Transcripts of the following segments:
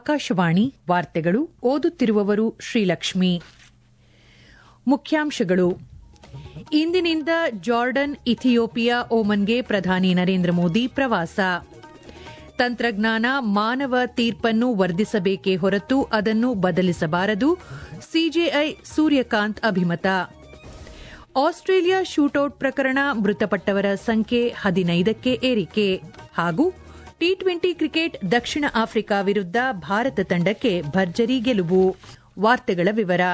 ಆಕಾಶವಾಣಿ ವಾರ್ತೆಗಳು ಓದುತ್ತಿರುವವರು ಶ್ರೀಲಕ್ಷ್ಮಿ ಮುಖ್ಯಾಂಶಗಳು ಇಂದಿನಿಂದ ಜಾರ್ಡನ್ ಇಥಿಯೋಪಿಯಾ ಓಮನ್ಗೆ ಪ್ರಧಾನಿ ನರೇಂದ್ರ ಮೋದಿ ಪ್ರವಾಸ ತಂತ್ರಜ್ಞಾನ ಮಾನವ ತೀರ್ಪನ್ನು ವರ್ಧಿಸಬೇಕೇ ಹೊರತು ಅದನ್ನು ಬದಲಿಸಬಾರದು ಸಿಜೆಐ ಸೂರ್ಯಕಾಂತ್ ಅಭಿಮತ ಆಸ್ಟ್ರೇಲಿಯಾ ಶೂಟೌಟ್ ಪ್ರಕರಣ ಮೃತಪಟ್ಟವರ ಸಂಖ್ಯೆ ಹದಿನೈದಕ್ಕೆ ಏರಿಕೆ ಹಾಗೂ ಟಿ ಟ್ವೆಂಟಿ ಕ್ರಿಕೆಟ್ ದಕ್ಷಿಣ ಆಫ್ರಿಕಾ ವಿರುದ್ಧ ಭಾರತ ತಂಡಕ್ಕೆ ಭರ್ಜರಿ ಗೆಲುವು ವಾರ್ತೆಗಳ ವಿವರ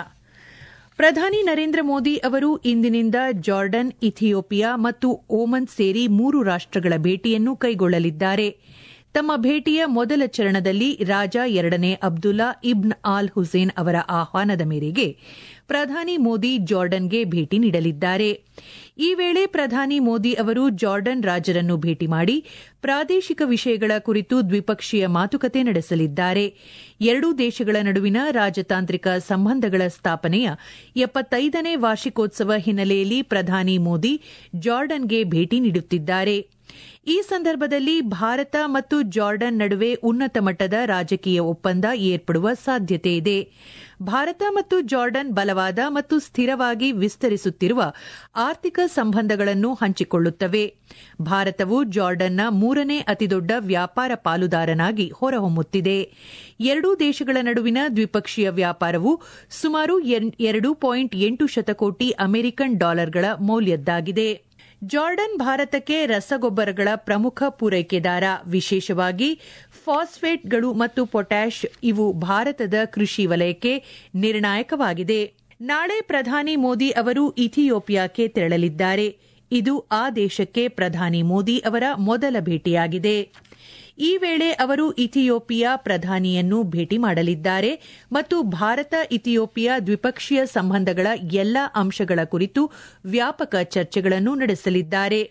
ಪ್ರಧಾನಿ ನರೇಂದ್ರ ಮೋದಿ ಅವರು ಇಂದಿನಿಂದ ಜಾರ್ಡನ್ ಇಥಿಯೋಪಿಯಾ ಮತ್ತು ಓಮನ್ ಸೇರಿ ಮೂರು ರಾಷ್ಟಗಳ ಭೇಟಿಯನ್ನು ಕೈಗೊಳ್ಳಲಿದ್ದಾರೆ ತಮ್ಮ ಭೇಟಿಯ ಮೊದಲ ಚರಣದಲ್ಲಿ ರಾಜ ಎರಡನೇ ಅಬ್ದುಲ್ಲಾ ಇಬ್ನ್ ಆಲ್ ಹುಸೇನ್ ಅವರ ಆಹ್ವಾನದ ಮೇರೆಗೆ ಪ್ರಧಾನಿ ಮೋದಿ ಜಾರ್ಡನ್ಗೆ ಭೇಟಿ ನೀಡಲಿದ್ದಾರೆ ಈ ವೇಳೆ ಪ್ರಧಾನಿ ಮೋದಿ ಅವರು ಜಾರ್ಡನ್ ರಾಜರನ್ನು ಭೇಟಿ ಮಾಡಿ ಪ್ರಾದೇಶಿಕ ವಿಷಯಗಳ ಕುರಿತು ದ್ವಿಪಕ್ಷೀಯ ಮಾತುಕತೆ ನಡೆಸಲಿದ್ದಾರೆ ಎರಡೂ ದೇಶಗಳ ನಡುವಿನ ರಾಜತಾಂತ್ರಿಕ ಸಂಬಂಧಗಳ ಸ್ಥಾಪನೆಯ ಎಪ್ಪತ್ತೈದನೇ ವಾರ್ಷಿಕೋತ್ಸವ ಹಿನ್ನೆಲೆಯಲ್ಲಿ ಪ್ರಧಾನಿ ಮೋದಿ ಜಾರ್ಡನ್ಗೆ ಭೇಟಿ ನೀಡುತ್ತಿದ್ದಾರೆ ಈ ಸಂದರ್ಭದಲ್ಲಿ ಭಾರತ ಮತ್ತು ಜಾರ್ಡನ್ ನಡುವೆ ಉನ್ನತ ಮಟ್ಟದ ರಾಜಕೀಯ ಒಪ್ಪಂದ ಏರ್ಪಡುವ ಸಾಧ್ಯತೆ ಇದೆ ಭಾರತ ಮತ್ತು ಜಾರ್ಡನ್ ಬಲವಾದ ಮತ್ತು ಸ್ಥಿರವಾಗಿ ವಿಸ್ತರಿಸುತ್ತಿರುವ ಆರ್ಥಿಕ ಸಂಬಂಧಗಳನ್ನು ಹಂಚಿಕೊಳ್ಳುತ್ತವೆ ಭಾರತವು ಜಾರ್ಡನ್ನ ಮೂರನೇ ಅತಿದೊಡ್ಡ ವ್ಯಾಪಾರ ಪಾಲುದಾರನಾಗಿ ಹೊರಹೊಮ್ಮುತ್ತಿದೆ ಎರಡೂ ದೇಶಗಳ ನಡುವಿನ ದ್ವಿಪಕ್ಷೀಯ ವ್ಯಾಪಾರವು ಸುಮಾರು ಎರಡು ಪಾಯಿಂಟ್ ಎಂಟು ಶತಕೋಟಿ ಅಮೆರಿಕನ್ ಡಾಲರ್ಗಳ ಮೌಲ್ಯದ್ದಾಗಿದೆ ಜಾರ್ಡನ್ ಭಾರತಕ್ಕೆ ರಸಗೊಬ್ಬರಗಳ ಪ್ರಮುಖ ಪೂರೈಕೆದಾರ ವಿಶೇಷವಾಗಿ ಫಾಸ್ಫೇಟ್ಗಳು ಮತ್ತು ಪೊಟ್ಯಾಷ್ ಇವು ಭಾರತದ ಕೃಷಿ ವಲಯಕ್ಕೆ ನಿರ್ಣಾಯಕವಾಗಿದೆ ನಾಳೆ ಪ್ರಧಾನಿ ಮೋದಿ ಅವರು ಇಥಿಯೋಪಿಯಾಕ್ಕೆ ತೆರಳಲಿದ್ದಾರೆ ಇದು ಆ ದೇಶಕ್ಕೆ ಪ್ರಧಾನಿ ಮೋದಿ ಅವರ ಮೊದಲ ಭೇಟಿಯಾಗಿದೆ ಈ ವೇಳೆ ಅವರು ಇಥಿಯೋಪಿಯಾ ಪ್ರಧಾನಿಯನ್ನು ಭೇಟಿ ಮಾಡಲಿದ್ದಾರೆ ಮತ್ತು ಭಾರತ ಇಥಿಯೋಪಿಯಾ ದ್ವಿಪಕ್ಷೀಯ ಸಂಬಂಧಗಳ ಎಲ್ಲಾ ಅಂಶಗಳ ಕುರಿತು ವ್ಯಾಪಕ ಚರ್ಚೆಗಳನ್ನು ನಡೆಸಲಿದ್ದಾರೆ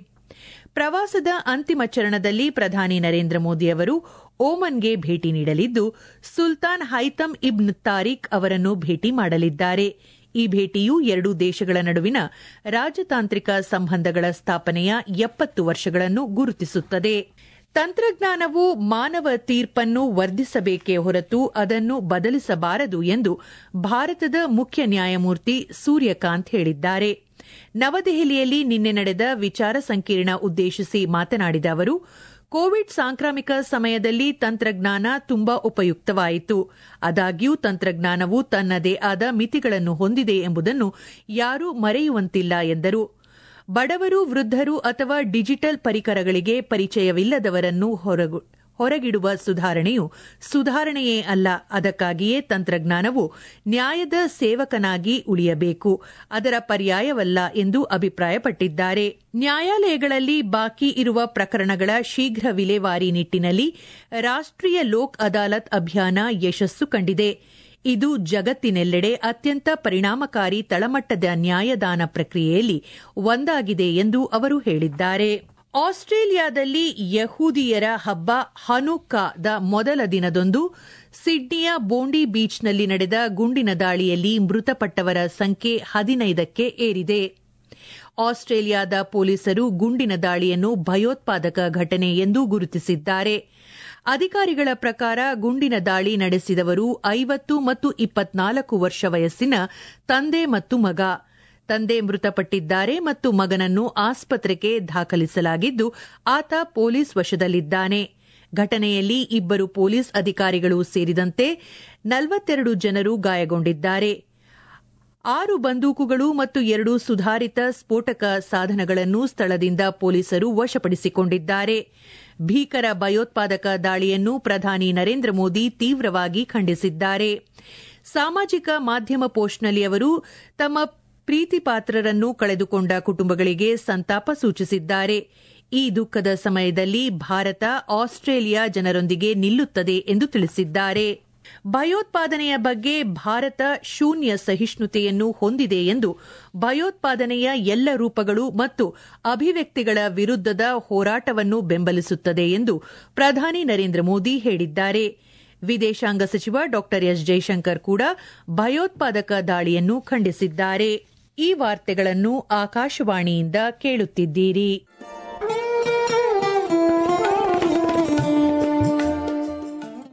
ಪ್ರವಾಸದ ಅಂತಿಮ ಚರಣದಲ್ಲಿ ಪ್ರಧಾನಿ ನರೇಂದ್ರ ಮೋದಿ ಅವರು ಓಮನ್ಗೆ ಭೇಟಿ ನೀಡಲಿದ್ದು ಸುಲ್ತಾನ್ ಹೈತಮ್ ಇಬ್ನ್ ತಾರಿಕ್ ಅವರನ್ನು ಭೇಟಿ ಮಾಡಲಿದ್ದಾರೆ ಈ ಭೇಟಿಯು ಎರಡೂ ದೇಶಗಳ ನಡುವಿನ ರಾಜತಾಂತ್ರಿಕ ಸಂಬಂಧಗಳ ಸ್ಥಾಪನೆಯ ಎಪ್ಪತ್ತು ವರ್ಷಗಳನ್ನು ಗುರುತಿಸುತ್ತದೆ ತಂತ್ರಜ್ಞಾನವು ಮಾನವ ತೀರ್ಪನ್ನು ವರ್ಧಿಸಬೇಕೇ ಹೊರತು ಅದನ್ನು ಬದಲಿಸಬಾರದು ಎಂದು ಭಾರತದ ಮುಖ್ಯ ನ್ಯಾಯಮೂರ್ತಿ ಸೂರ್ಯಕಾಂತ್ ಹೇಳಿದ್ದಾರೆ ನವದೆಹಲಿಯಲ್ಲಿ ನಿನ್ನೆ ನಡೆದ ವಿಚಾರ ಸಂಕಿರಣ ಉದ್ದೇಶಿಸಿ ಮಾತನಾಡಿದ ಅವರು ಕೋವಿಡ್ ಸಾಂಕ್ರಾಮಿಕ ಸಮಯದಲ್ಲಿ ತಂತ್ರಜ್ಞಾನ ತುಂಬಾ ಉಪಯುಕ್ತವಾಯಿತು ಆದಾಗ್ಯೂ ತಂತ್ರಜ್ಞಾನವು ತನ್ನದೇ ಆದ ಮಿತಿಗಳನ್ನು ಹೊಂದಿದೆ ಎಂಬುದನ್ನು ಯಾರೂ ಮರೆಯುವಂತಿಲ್ಲ ಎಂದರು ಬಡವರು ವೃದ್ಧರು ಅಥವಾ ಡಿಜಿಟಲ್ ಪರಿಕರಗಳಿಗೆ ಪರಿಚಯವಿಲ್ಲದವರನ್ನು ಹೊರಗಿಡುವ ಸುಧಾರಣೆಯು ಸುಧಾರಣೆಯೇ ಅಲ್ಲ ಅದಕ್ಕಾಗಿಯೇ ತಂತ್ರಜ್ಞಾನವು ನ್ಯಾಯದ ಸೇವಕನಾಗಿ ಉಳಿಯಬೇಕು ಅದರ ಪರ್ಯಾಯವಲ್ಲ ಎಂದು ಅಭಿಪ್ರಾಯಪಟ್ಟಿದ್ದಾರೆ ನ್ಯಾಯಾಲಯಗಳಲ್ಲಿ ಬಾಕಿ ಇರುವ ಪ್ರಕರಣಗಳ ಶೀಘ್ರ ವಿಲೇವಾರಿ ನಿಟ್ಟಿನಲ್ಲಿ ರಾಷ್ಟೀಯ ಲೋಕ್ ಅದಾಲತ್ ಅಭಿಯಾನ ಯಶಸ್ಸು ಕಂಡಿದೆ ಇದು ಜಗತ್ತಿನೆಲ್ಲೆಡೆ ಅತ್ಯಂತ ಪರಿಣಾಮಕಾರಿ ತಳಮಟ್ಟದ ನ್ಯಾಯದಾನ ಪ್ರಕ್ರಿಯೆಯಲ್ಲಿ ಒಂದಾಗಿದೆ ಎಂದು ಅವರು ಹೇಳಿದ್ದಾರೆ ಆಸ್ಟ್ರೇಲಿಯಾದಲ್ಲಿ ಯಹೂದಿಯರ ಹಬ್ಬ ಹನುಕಾದ ಮೊದಲ ದಿನದಂದು ಸಿಡ್ನಿಯ ಬೋಂಡಿ ಬೀಚ್ನಲ್ಲಿ ನಡೆದ ಗುಂಡಿನ ದಾಳಿಯಲ್ಲಿ ಮೃತಪಟ್ಟವರ ಸಂಖ್ಯೆ ಹದಿನೈದಕ್ಕೆ ಏರಿದೆ ಆಸ್ಟ್ರೇಲಿಯಾದ ಪೊಲೀಸರು ಗುಂಡಿನ ದಾಳಿಯನ್ನು ಭಯೋತ್ಪಾದಕ ಘಟನೆ ಎಂದು ಗುರುತಿಸಿದ್ದಾರೆ ಅಧಿಕಾರಿಗಳ ಪ್ರಕಾರ ಗುಂಡಿನ ದಾಳಿ ನಡೆಸಿದವರು ಐವತ್ತು ಮತ್ತು ಇಪ್ಪತ್ನಾಲ್ಕು ವರ್ಷ ವಯಸ್ಸಿನ ತಂದೆ ಮತ್ತು ಮಗ ತಂದೆ ಮೃತಪಟ್ಟಿದ್ದಾರೆ ಮತ್ತು ಮಗನನ್ನು ಆಸ್ಪತ್ರೆಗೆ ದಾಖಲಿಸಲಾಗಿದ್ದು ಆತ ಪೊಲೀಸ್ ವಶದಲ್ಲಿದ್ದಾನೆ ಘಟನೆಯಲ್ಲಿ ಇಬ್ಬರು ಪೊಲೀಸ್ ಅಧಿಕಾರಿಗಳು ಸೇರಿದಂತೆ ನಲವತ್ತೆರಡು ಜನರು ಗಾಯಗೊಂಡಿದ್ದಾರೆ ಆರು ಬಂದೂಕುಗಳು ಮತ್ತು ಎರಡು ಸುಧಾರಿತ ಸ್ಫೋಟಕ ಸಾಧನಗಳನ್ನು ಸ್ಥಳದಿಂದ ಪೊಲೀಸರು ವಶಪಡಿಸಿಕೊಂಡಿದ್ದಾರೆ ಭೀಕರ ಭಯೋತ್ಪಾದಕ ದಾಳಿಯನ್ನು ಪ್ರಧಾನಿ ನರೇಂದ್ರ ಮೋದಿ ತೀವ್ರವಾಗಿ ಖಂಡಿಸಿದ್ದಾರೆ ಸಾಮಾಜಿಕ ಮಾಧ್ಯಮ ಪೋಸ್ಟ್ನಲ್ಲಿ ಅವರು ತಮ್ಮ ಪ್ರೀತಿಪಾತ್ರರನ್ನು ಕಳೆದುಕೊಂಡ ಕುಟುಂಬಗಳಿಗೆ ಸಂತಾಪ ಸೂಚಿಸಿದ್ದಾರೆ ಈ ದುಃಖದ ಸಮಯದಲ್ಲಿ ಭಾರತ ಆಸ್ಟ್ರೇಲಿಯಾ ಜನರೊಂದಿಗೆ ನಿಲ್ಲುತ್ತದೆ ಎಂದು ತಿಳಿಸಿದ್ದಾರೆ ಭಯೋತ್ಪಾದನೆಯ ಬಗ್ಗೆ ಭಾರತ ಶೂನ್ಯ ಸಹಿಷ್ಣುತೆಯನ್ನು ಹೊಂದಿದೆ ಎಂದು ಭಯೋತ್ಪಾದನೆಯ ಎಲ್ಲ ರೂಪಗಳು ಮತ್ತು ಅಭಿವ್ಯಕ್ತಿಗಳ ವಿರುದ್ದದ ಹೋರಾಟವನ್ನು ಬೆಂಬಲಿಸುತ್ತದೆ ಎಂದು ಪ್ರಧಾನಿ ನರೇಂದ್ರ ಮೋದಿ ಹೇಳಿದ್ದಾರೆ ವಿದೇಶಾಂಗ ಸಚಿವ ಡಾ ಎಸ್ ಜೈಶಂಕರ್ ಕೂಡ ಭಯೋತ್ಪಾದಕ ದಾಳಿಯನ್ನು ಖಂಡಿಸಿದ್ದಾರೆ ಈ ವಾರ್ತೆಗಳನ್ನು ಆಕಾಶವಾಣಿಯಿಂದ ಕೇಳುತ್ತಿದ್ದೀರಿ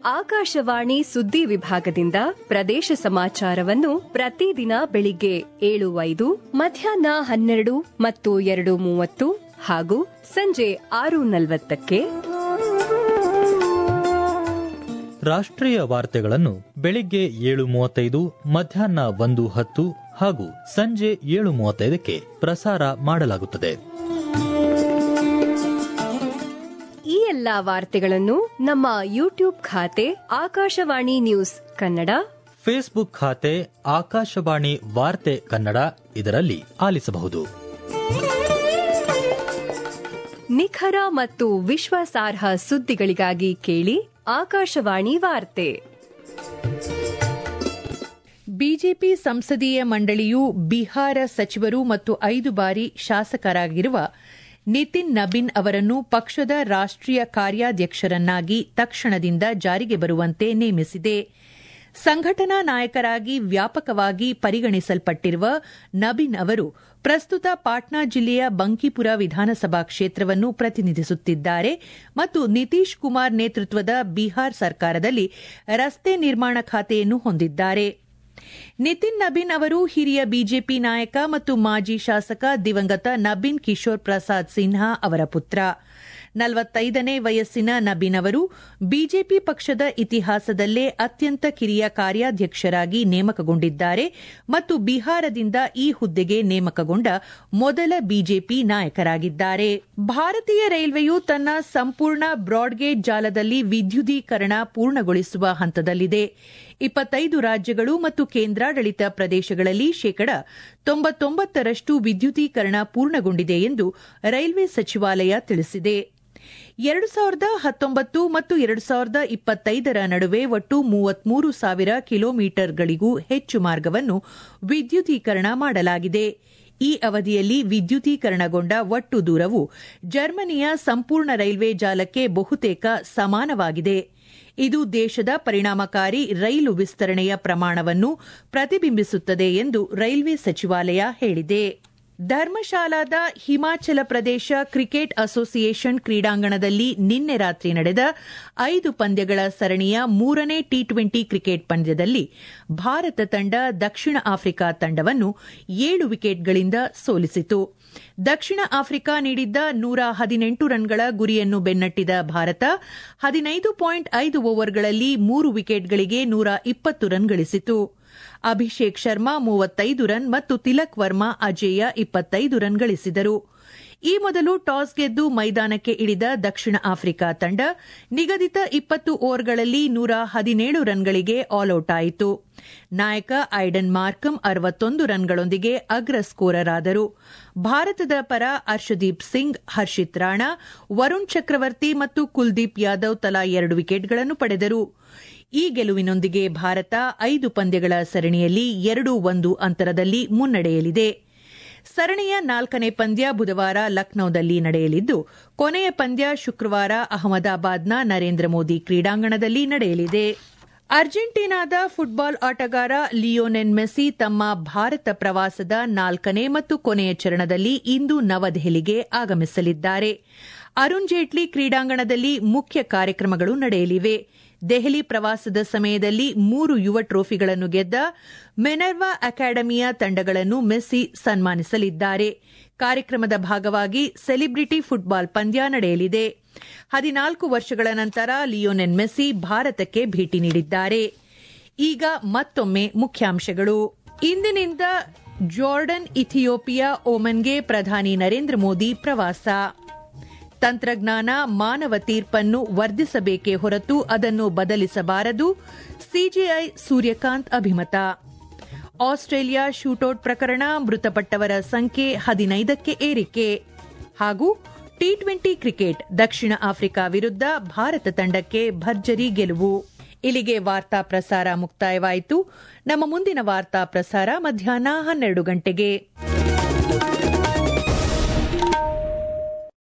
ಆಕಾಶವಾಣಿ ಸುದ್ದಿ ವಿಭಾಗದಿಂದ ಪ್ರದೇಶ ಸಮಾಚಾರವನ್ನು ಪ್ರತಿದಿನ ಬೆಳಿಗ್ಗೆ ಏಳು ಐದು ಮಧ್ಯಾಹ್ನ ಹನ್ನೆರಡು ಮತ್ತು ಎರಡು ಮೂವತ್ತು ಹಾಗೂ ಸಂಜೆ ಆರು ನಲವತ್ತಕ್ಕೆ ರಾಷ್ಟ್ರೀಯ ವಾರ್ತೆಗಳನ್ನು ಬೆಳಿಗ್ಗೆ ಏಳು ಮೂವತ್ತೈದು ಮಧ್ಯಾಹ್ನ ಒಂದು ಹತ್ತು ಹಾಗೂ ಸಂಜೆ ಏಳು ಮೂವತ್ತೈದಕ್ಕೆ ಪ್ರಸಾರ ಮಾಡಲಾಗುತ್ತದೆ ಈ ಎಲ್ಲಾ ವಾರ್ತೆಗಳನ್ನು ನಮ್ಮ ಯೂಟ್ಯೂಬ್ ಖಾತೆ ಆಕಾಶವಾಣಿ ನ್ಯೂಸ್ ಕನ್ನಡ ಫೇಸ್ಬುಕ್ ಖಾತೆ ಆಕಾಶವಾಣಿ ವಾರ್ತೆ ಕನ್ನಡ ಇದರಲ್ಲಿ ಆಲಿಸಬಹುದು ನಿಖರ ಮತ್ತು ವಿಶ್ವಾಸಾರ್ಹ ಸುದ್ದಿಗಳಿಗಾಗಿ ಕೇಳಿ ಆಕಾಶವಾಣಿ ವಾರ್ತೆ ಬಿಜೆಪಿ ಸಂಸದೀಯ ಮಂಡಳಿಯು ಬಿಹಾರ ಸಚಿವರು ಮತ್ತು ಐದು ಬಾರಿ ಶಾಸಕರಾಗಿರುವ ನಿತಿನ್ ನಬೀನ್ ಅವರನ್ನು ಪಕ್ಷದ ರಾಷ್ಟ್ರೀಯ ಕಾರ್ಯಾಧ್ಯಕ್ಷರನ್ನಾಗಿ ತಕ್ಷಣದಿಂದ ಜಾರಿಗೆ ಬರುವಂತೆ ನೇಮಿಸಿದೆ ಸಂಘಟನಾ ನಾಯಕರಾಗಿ ವ್ಯಾಪಕವಾಗಿ ಪರಿಗಣಿಸಲ್ಪಟ್ಟಿರುವ ನಬೀನ್ ಅವರು ಪ್ರಸ್ತುತ ಪಾಟ್ನಾ ಜಿಲ್ಲೆಯ ಬಂಕಿಪುರ ವಿಧಾನಸಭಾ ಕ್ಷೇತ್ರವನ್ನು ಪ್ರತಿನಿಧಿಸುತ್ತಿದ್ದಾರೆ ಮತ್ತು ನಿತೀಶ್ ಕುಮಾರ್ ನೇತೃತ್ವದ ಬಿಹಾರ್ ಸರ್ಕಾರದಲ್ಲಿ ರಸ್ತೆ ನಿರ್ಮಾಣ ಖಾತೆಯನ್ನು ಹೊಂದಿದ್ದಾರೆ ನಿತಿನ್ ನಬೀನ್ ಅವರು ಹಿರಿಯ ಬಿಜೆಪಿ ನಾಯಕ ಮತ್ತು ಮಾಜಿ ಶಾಸಕ ದಿವಂಗತ ನಬೀನ್ ಕಿಶೋರ್ ಪ್ರಸಾದ್ ಸಿನ್ಹಾ ಅವರ ಪುತ್ರ ನಲವತ್ತೈದನೇ ವಯಸ್ಸಿನ ನಬೀನ್ ಅವರು ಬಿಜೆಪಿ ಪಕ್ಷದ ಇತಿಹಾಸದಲ್ಲೇ ಅತ್ಯಂತ ಕಿರಿಯ ಕಾರ್ಯಾಧ್ಯಕ್ಷರಾಗಿ ನೇಮಕಗೊಂಡಿದ್ದಾರೆ ಮತ್ತು ಬಿಹಾರದಿಂದ ಈ ಹುದ್ದೆಗೆ ನೇಮಕಗೊಂಡ ಮೊದಲ ಬಿಜೆಪಿ ನಾಯಕರಾಗಿದ್ದಾರೆ ಭಾರತೀಯ ರೈಲ್ವೆಯು ತನ್ನ ಸಂಪೂರ್ಣ ಬ್ರಾಡ್ಗೇಜ್ ಜಾಲದಲ್ಲಿ ವಿದ್ಯುದೀಕರಣ ಪೂರ್ಣಗೊಳಿಸುವ ಹಂತದಲ್ಲಿದೆ ಇಪ್ಪತ್ತೈದು ರಾಜ್ಯಗಳು ಮತ್ತು ಕೇಂದ್ರಾಡಳಿತ ಪ್ರದೇಶಗಳಲ್ಲಿ ಶೇಕಡ ತೊಂಬತ್ತೊಂಬತ್ತರಷ್ಟು ವಿದ್ಯುದೀಕರಣ ಪೂರ್ಣಗೊಂಡಿದೆ ಎಂದು ರೈಲ್ವೆ ಸಚಿವಾಲಯ ತಿಳಿಸಿದೆ ಎರಡು ಸಾವಿರದ ಹತ್ತೊಂಬತ್ತು ಮತ್ತು ಎರಡು ಸಾವಿರದ ಇಪ್ಪತ್ತೈದರ ನಡುವೆ ಒಟ್ಟು ಮೂವತ್ಮೂರು ಸಾವಿರ ಕಿಲೋಮೀಟರ್ಗಳಿಗೂ ಹೆಚ್ಚು ಮಾರ್ಗವನ್ನು ವಿದ್ಯುದೀಕರಣ ಮಾಡಲಾಗಿದೆ ಈ ಅವಧಿಯಲ್ಲಿ ವಿದ್ಯುದೀಕರಣಗೊಂಡ ಒಟ್ಟು ದೂರವು ಜರ್ಮನಿಯ ಸಂಪೂರ್ಣ ರೈಲ್ವೆ ಜಾಲಕ್ಕೆ ಬಹುತೇಕ ಸಮಾನವಾಗಿದೆ ಇದು ದೇಶದ ಪರಿಣಾಮಕಾರಿ ರೈಲು ವಿಸ್ತರಣೆಯ ಪ್ರಮಾಣವನ್ನು ಪ್ರತಿಬಿಂಬಿಸುತ್ತದೆ ಎಂದು ರೈಲ್ವೆ ಸಚಿವಾಲಯ ಹೇಳಿದೆ ಧರ್ಮಶಾಲಾದ ಹಿಮಾಚಲ ಪ್ರದೇಶ ಕ್ರಿಕೆಟ್ ಅಸೋಸಿಯೇಷನ್ ಕ್ರೀಡಾಂಗಣದಲ್ಲಿ ನಿನ್ನೆ ರಾತ್ರಿ ನಡೆದ ಐದು ಪಂದ್ಯಗಳ ಸರಣಿಯ ಮೂರನೇ ಟಿ ಟ್ವೆಂಟಿ ಕ್ರಿಕೆಟ್ ಪಂದ್ಯದಲ್ಲಿ ಭಾರತ ತಂಡ ದಕ್ಷಿಣ ಆಫ್ರಿಕಾ ತಂಡವನ್ನು ಏಳು ವಿಕೆಟ್ಗಳಿಂದ ಸೋಲಿಸಿತು ದಕ್ಷಿಣ ಆಫ್ರಿಕಾ ನೀಡಿದ್ದ ನೂರ ಹದಿನೆಂಟು ರನ್ಗಳ ಗುರಿಯನ್ನು ಬೆನ್ನಟ್ಟಿದ ಭಾರತ ಹದಿನೈದು ಪಾಯಿಂಟ್ ಐದು ಓವರ್ಗಳಲ್ಲಿ ಮೂರು ವಿಕೆಟ್ಗಳಿಗೆ ನೂರ ಇಪ್ಪತ್ತು ರನ್ ಗಳಿಸಿತು ಅಭಿಷೇಕ್ ಶರ್ಮಾ ಮೂವತ್ತೈದು ರನ್ ಮತ್ತು ತಿಲಕ್ ವರ್ಮಾ ಅಜೇಯ ಇಪ್ಪತ್ತೈದು ರನ್ ಗಳಿಸಿದರು ಈ ಮೊದಲು ಟಾಸ್ ಗೆದ್ದು ಮೈದಾನಕ್ಕೆ ಇಳಿದ ದಕ್ಷಿಣ ಆಫ್ರಿಕಾ ತಂಡ ನಿಗದಿತ ಇಪ್ಪತ್ತು ಓವರ್ಗಳಲ್ಲಿ ನೂರ ಹದಿನೇಳು ರನ್ಗಳಿಗೆ ಆಲ್ಔಟ್ ಆಯಿತು ನಾಯಕ ಐಡನ್ ಮಾರ್ಕಮ್ ಅರವತ್ತೊಂದು ರನ್ಗಳೊಂದಿಗೆ ಅಗ್ರ ಸ್ಕೋರರ್ ಆದರು ಭಾರತದ ಪರ ಹರ್ಷದೀಪ್ ಸಿಂಗ್ ಹರ್ಷಿತ್ ರಾಣಾ ವರುಣ್ ಚಕ್ರವರ್ತಿ ಮತ್ತು ಕುಲ್ದೀಪ್ ಯಾದವ್ ತಲಾ ಎರಡು ವಿಕೆಟ್ಗಳನ್ನು ಪಡೆದರು ಈ ಗೆಲುವಿನೊಂದಿಗೆ ಭಾರತ ಐದು ಪಂದ್ಯಗಳ ಸರಣಿಯಲ್ಲಿ ಎರಡು ಒಂದು ಅಂತರದಲ್ಲಿ ಮುನ್ನಡೆಯಲಿದೆ ಸರಣಿಯ ನಾಲ್ಕನೇ ಪಂದ್ಯ ಬುಧವಾರ ಲಕ್ನೌದಲ್ಲಿ ನಡೆಯಲಿದ್ದು ಕೊನೆಯ ಪಂದ್ಯ ಶುಕ್ರವಾರ ಅಹಮದಾಬಾದ್ನ ನರೇಂದ್ರ ಮೋದಿ ಕ್ರೀಡಾಂಗಣದಲ್ಲಿ ನಡೆಯಲಿದೆ ಅರ್ಜೆಂಟೀನಾದ ಫುಟ್ಬಾಲ್ ಆಟಗಾರ ಲಿಯೋನೆನ್ ಮೆಸ್ಸಿ ತಮ್ಮ ಭಾರತ ಪ್ರವಾಸದ ನಾಲ್ಕನೇ ಮತ್ತು ಕೊನೆಯ ಚರಣದಲ್ಲಿ ಇಂದು ನವದೆಹಲಿಗೆ ಆಗಮಿಸಲಿದ್ದಾರೆ ಅರುಣ್ ಜೇಟ್ಲಿ ಕ್ರೀಡಾಂಗಣದಲ್ಲಿ ಮುಖ್ಯ ಕಾರ್ಯಕ್ರಮಗಳು ನಡೆಯಲಿವೆ ದೆಹಲಿ ಪ್ರವಾಸದ ಸಮಯದಲ್ಲಿ ಮೂರು ಯುವ ಟ್ರೋಫಿಗಳನ್ನು ಗೆದ್ದ ಮೆನರ್ವಾ ಅಕಾಡೆಮಿಯ ತಂಡಗಳನ್ನು ಮೆಸ್ಸಿ ಸನ್ಮಾನಿಸಲಿದ್ದಾರೆ ಕಾರ್ಯಕ್ರಮದ ಭಾಗವಾಗಿ ಸೆಲಿಬ್ರಿಟಿ ಫುಟ್ಬಾಲ್ ಪಂದ್ಯ ನಡೆಯಲಿದೆ ಹದಿನಾಲ್ಕು ವರ್ಷಗಳ ನಂತರ ಲಿಯೋನೆನ್ ಮೆಸ್ಸಿ ಭಾರತಕ್ಕೆ ಭೇಟಿ ನೀಡಿದ್ದಾರೆ ಈಗ ಮತ್ತೊಮ್ಮೆ ಮುಖ್ಯಾಂಶಗಳು ಇಂದಿನಿಂದ ಜಾರ್ಡನ್ ಇಥಿಯೋಪಿಯಾ ಓಮನ್ಗೆ ಪ್ರಧಾನಿ ನರೇಂದ್ರ ಮೋದಿ ಪ್ರವಾಸ ತಂತ್ರಜ್ಞಾನ ಮಾನವ ತೀರ್ಪನ್ನು ವರ್ಧಿಸಬೇಕೇ ಹೊರತು ಅದನ್ನು ಬದಲಿಸಬಾರದು ಸಿಜಿಐ ಸೂರ್ಯಕಾಂತ್ ಅಭಿಮತ ಆಸ್ಟ್ರೇಲಿಯಾ ಶೂಟೌಟ್ ಪ್ರಕರಣ ಮೃತಪಟ್ಟವರ ಸಂಖ್ಯೆ ಹದಿನೈದಕ್ಕೆ ಏರಿಕೆ ಹಾಗೂ ಟಿ ಟ್ವೆಂಟಿ ಕ್ರಿಕೆಟ್ ದಕ್ಷಿಣ ಆಫ್ರಿಕಾ ವಿರುದ್ಧ ಭಾರತ ತಂಡಕ್ಕೆ ಭರ್ಜರಿ ಗೆಲುವು ಇಲ್ಲಿಗೆ ವಾರ್ತಾ ಪ್ರಸಾರ ಮುಕ್ತಾಯವಾಯಿತು ನಮ್ಮ ಮುಂದಿನ ವಾರ್ತಾ ಪ್ರಸಾರ ಮಧ್ಯಾಹ್ನ ಹನ್ನೆರಡು ಗಂಟೆಗೆ